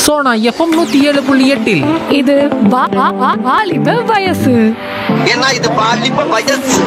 Sona FM நூத்தி ஏழு புள்ளி எட்டில் இது வா- வா- வா- வாலிப வயசு ஏன்னா இது பாலிப்ப வயசு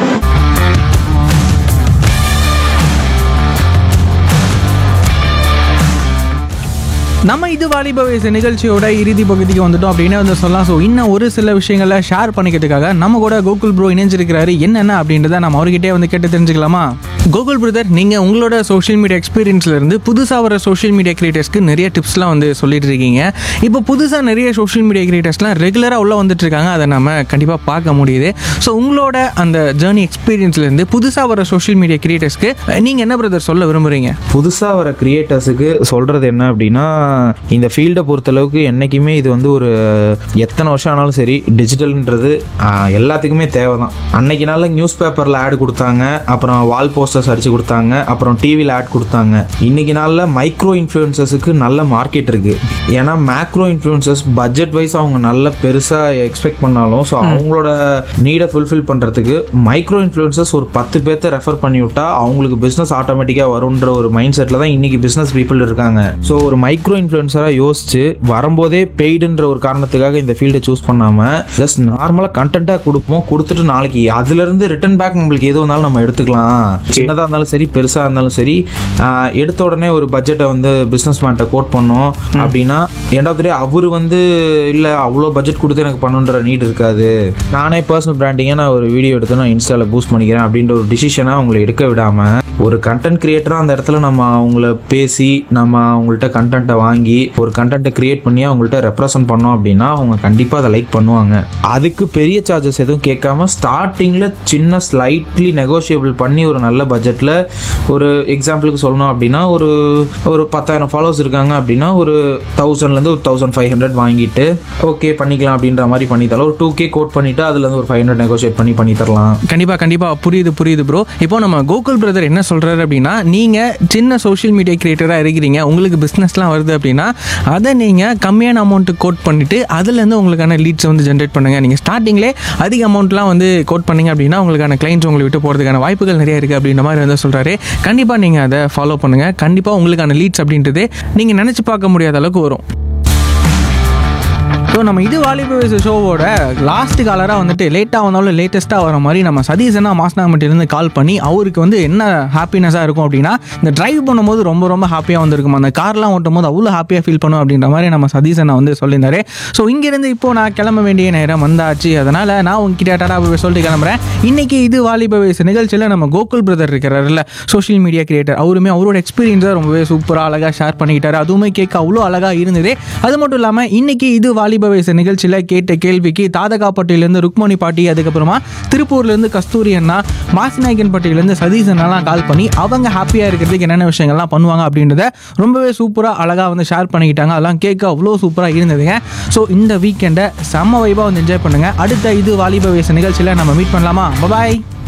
நம்ம இது வாலிப வயசு நிகழ்ச்சியோட இறுதி பகுதிக்கு வந்துட்டோம் அப்படின்னு வந்து சொல்லலாம் ஸோ இன்னும் ஒரு சில விஷயங்களை ஷேர் பண்ணிக்கிறதுக்காக நம்ம கூட கோகுல் ப்ரோ இணைஞ்சிருக்கிறாரு என்னென்ன அப்படின்றத நம்ம அவர்கிட்டே வந்து கேட்டு தெரிஞ்சுக்கலாமா கோகுல் பிரதர் நீங்கள் உங்களோட சோஷியல் மீடியா எக்ஸ்பீரியன்ஸ்ல இருந்து புதுசாக வர சோஷியல் மீடியா கிரியேட்டர்ஸ்க்கு நிறைய டிப்ஸ்லாம் வந்து சொல்லிட்டு இருக்கீங்க இப்போ புதுசாக நிறைய சோஷியல் மீடியா கிரியேட்டர்ஸ்லாம் ரெகுலராக உள்ள வந்துட்டு இருக்காங்க அதை நம்ம கண்டிப்பாக பார்க்க முடியுது ஸோ உங்களோட அந்த ஜேர்னி எக்ஸ்பீரியன்ஸ்லேருந்து புதுசாக வர சோஷியல் மீடியா கிரியேட்டர்ஸ்க்கு நீங்கள் என்ன பிரதர் சொல்ல விரும்புறீங்க புதுசாக வர கிரியேட்டர்ஸுக்கு சொல்கிறது என்ன அப்படின்னா இந்த ஃபீல்டை பொறுத்தளவுக்கு என்றைக்குமே இது வந்து ஒரு எத்தனை வருஷம் ஆனாலும் சரி டிஜிட்டல்ன்றது ஆஹ், எல்லாத்துக்குமே தேவை தான் அன்னைக்கு நாளில் நியூஸ் பேப்பரில் ஆட் கொடுத்தாங்க அப்புறம் வால் போஸ்டர்ஸ் அடிச்சு கொடுத்தாங்க அப்புறம் டிவியில் ஆட் கொடுத்தாங்க இன்னைக்கு நாளில் மைக்ரோ இன்ஃப்ளூயன்சஸுக்கு நல்ல மார்க்கெட் இருக்குது ஏன்னா மேக்ரோ இன்ஃப்ளூயன்சஸ் பட்ஜெட் வைஸ் அவங்க நல்ல பெருசாக எக்ஸ்பெக்ட் பண்ணாலும் ஸோ அவங்களோட நீடை ஃபுல்ஃபில் பண்ணுறதுக்கு மைக்ரோ இன்ஃப்ளூயன்சஸ் ஒரு பத்து பேர்த்த ரெஃபர் பண்ணி விட்டா அவங்களுக்கு பிஸ்னஸ் ஆட்டோமேட்டிக்காக வரும்ன்ற ஒரு மைண்ட் செட்டில் தான் இன்னைக்கு பிஸ்னஸ் பீப்புள் இருக்காங்க ஸோ ஒரு மைக்ரோ இன்ஃப்ளூயன்சராக யோசிச்சு வரும்போதே பெய்டுன்ற ஒரு காரணத்துக்காக இந்த ஃபீல்டை சூஸ் பண்ணாமல் ஜஸ்ட் நார்மலாக கண்டென்ட்டாக கொடுப்போம் கொடுத்துட்டு நாளைக்கு அதுலேருந்து ரிட்டன் பேக் நம்மளுக்கு எது வந்தாலும் நம்ம எடுத்துக்கலாம் சின்னதாக இருந்தாலும் சரி பெருசாக இருந்தாலும் சரி ஆஹ், எடுத்த உடனே ஒரு பட்ஜெட்டை வந்து பிஸ்னஸ் மேன்ட்ட கோட் பண்ணோம் அப்படின்னா எண்ட் ஆஃப் டே அவர் வந்து இல்லை அவ்வளோ பட்ஜெட் கொடுத்து எனக்கு பண்ணுன்ற நீட் இருக்காது நானே பர்சனல் பிராண்டிங்கை நான் ஒரு வீடியோ எடுத்து நான் இன்ஸ்டாவில் பூஸ்ட் பண்ணிக்கிறேன் அப்படின்ற ஒரு டிசிஷனை அவங்களை எடுக்க விடாமல் ஒரு கண்டென்ட் கிரியேட்டராக அந்த இடத்துல நம்ம அவங்கள பேசி நம்ம அவங்கள்ட்ட கண்டென்ட்டை வாங்கி ஒரு கண்டென்ட்டை கிரியேட் பண்ணி அவங்கள்ட்ட ரெப்ரசன்ட் பண்ணோம் அப்படின்னா அவங்க கண்டிப்பாக அதை லைக் பண்ணுவாங்க அதுக்கு பெரிய சார்ஜஸ் எதுவும் கேட்காம ஸ்டார்டிங்கில் சின்ன ஸ்லைட்லி நெகோஷியபிள் பண்ணி ஒரு நல்ல பட்ஜெட்டில் ஒரு எக்ஸாம்பிளுக்கு சொல்லணும் அப்படின்னா ஒரு ஒரு பத்தாயிரம் ஃபாலோவர்ஸ் இருக்காங்க அப்படின்னா ஒரு தௌசண்ட்லேருந்து ஒரு தௌசண்ட் ஃபைவ் ஹண்ட்ரட் வாங்கிட்டு ஓகே பண்ணிக்கலாம் அப்படின்ற மாதிரி பண்ணி தரலாம் ஒரு டூ கே கோட் பண்ணிவிட்டு அதுலேருந்து ஒரு ஃபைவ் ஹண்ட்ரட் நெகோஷியேட் பண்ணி பண்ணி தரலாம் கண்டிப்பா கண்டிப்பா புரியுது புரியுது ப்ரோ இப்போ நம்ம கோகுல் பிரதர் என்ன சொல்றாரு அப்படின்னா நீங்க சின்ன சோஷியல் மீடியா கிரியேட்டரா இருக்கிறீங்க உங்களுக்கு பிசினஸ்லாம் வருது அப்படின்னா அதை நீங்க கம்மியான அமௌண்ட் கோட் பண்ணிட்டு அதுல இருந்து உங்களுக்கான லீட்ஸ் வந்து ஜென்ரேட் பண்ணுங்க நீங்க ஸ்டார்டிங்லே அதிக அமௌண்ட்லாம் வந்து கோட் பண்ணீங்க அப்படின்னா உங்களுக்கான கிளைண்ட்ஸ் உங்களை விட்டு போறதுக்கான வாய்ப்புகள் நிறைய இருக்கு அப்படின்ற மாதிரி வந்து சொல்றாரு கண்டிப்பா நீங்க அதை ஃபாலோ பண்ணுங்க கண்டிப்பா உங்களுக்கான லீட்ஸ் அப்படின்றது நீங்க நினைச்சு பார்க்க முடியாத அளவுக்கு வரும் ஸோ நம்ம இது வாலிப வயசு ஷோவோட லாஸ்ட் காலராக வந்துட்டு லேட்டாக வந்தாலும் லேட்டஸ்ட்டாக வர மாதிரி நம்ம சதீசனா மாஸ்னாமட்டிலேருந்து கால் பண்ணி அவருக்கு வந்து என்ன ஹாப்பினஸாக இருக்கும் அப்படின்னா இந்த டிரைவ் பண்ணும்போது ரொம்ப ரொம்ப ஹாப்பியாக வந்திருக்கும் அந்த கார்லாம் ஓட்டும் போது அவ்வளோ ஹாப்பியாக ஃபீல் பண்ணும் அப்படின்ற மாதிரி நம்ம சதீசனா வந்து சொல்லியிருந்தாரு ஸோ இங்கேருந்து இப்போ நான் கிளம்ப வேண்டிய நேரம் வந்தாச்சு அதனால் நான் உங்ககிட்ட டாடா போய் சொல்லிட்டு கிளம்புறேன் இன்னைக்கு இது வாலிப வயசு நிகழ்ச்சியில் நம்ம கோகுல் பிரதர் இருக்கிறாருல்ல சோஷியல் மீடியா கிரியேட்டர் அவருமே அவரோட எக்ஸ்பீரியன்ஸை ரொம்பவே சூப்பராக அழகாக ஷேர் பண்ணிக்கிட்டாரு அதுவுமே கேட்க அவ்வளோ அழகாக இருந்தது அது மட்டும் இல்லாமல் இன்னைக்கு இது வாலிப வயசு நிகழ்ச்சியில் கேட்ட கேள்விக்கு தாதகாப்பட்டியிலேருந்து ருக்மணி பாட்டி அதுக்கப்புறமா திருப்பூர்லேருந்து கஸ்தூரி அண்ணா மாசிநாயக்கன் பட்டியிலேருந்து சதீஷ் அண்ணாலாம் கால் பண்ணி அவங்க ஹாப்பியாக இருக்கிறதுக்கு என்னென்ன விஷயங்கள்லாம் பண்ணுவாங்க அப்படின்றத ரொம்பவே சூப்பராக அழகாக வந்து ஷேர் பண்ணிக்கிட்டாங்க அதெல்லாம் கேட்க அவ்வளோ சூப்பராக இருந்ததுங்க ஸோ இந்த வீக்கெண்டை செம்ம வைபாக வந்து என்ஜாய் பண்ணுங்கள் அடுத்த இது வாலிப வயசு நிகழ்ச்சியில் நம்ம மீட் பண்ணலாமா பாய்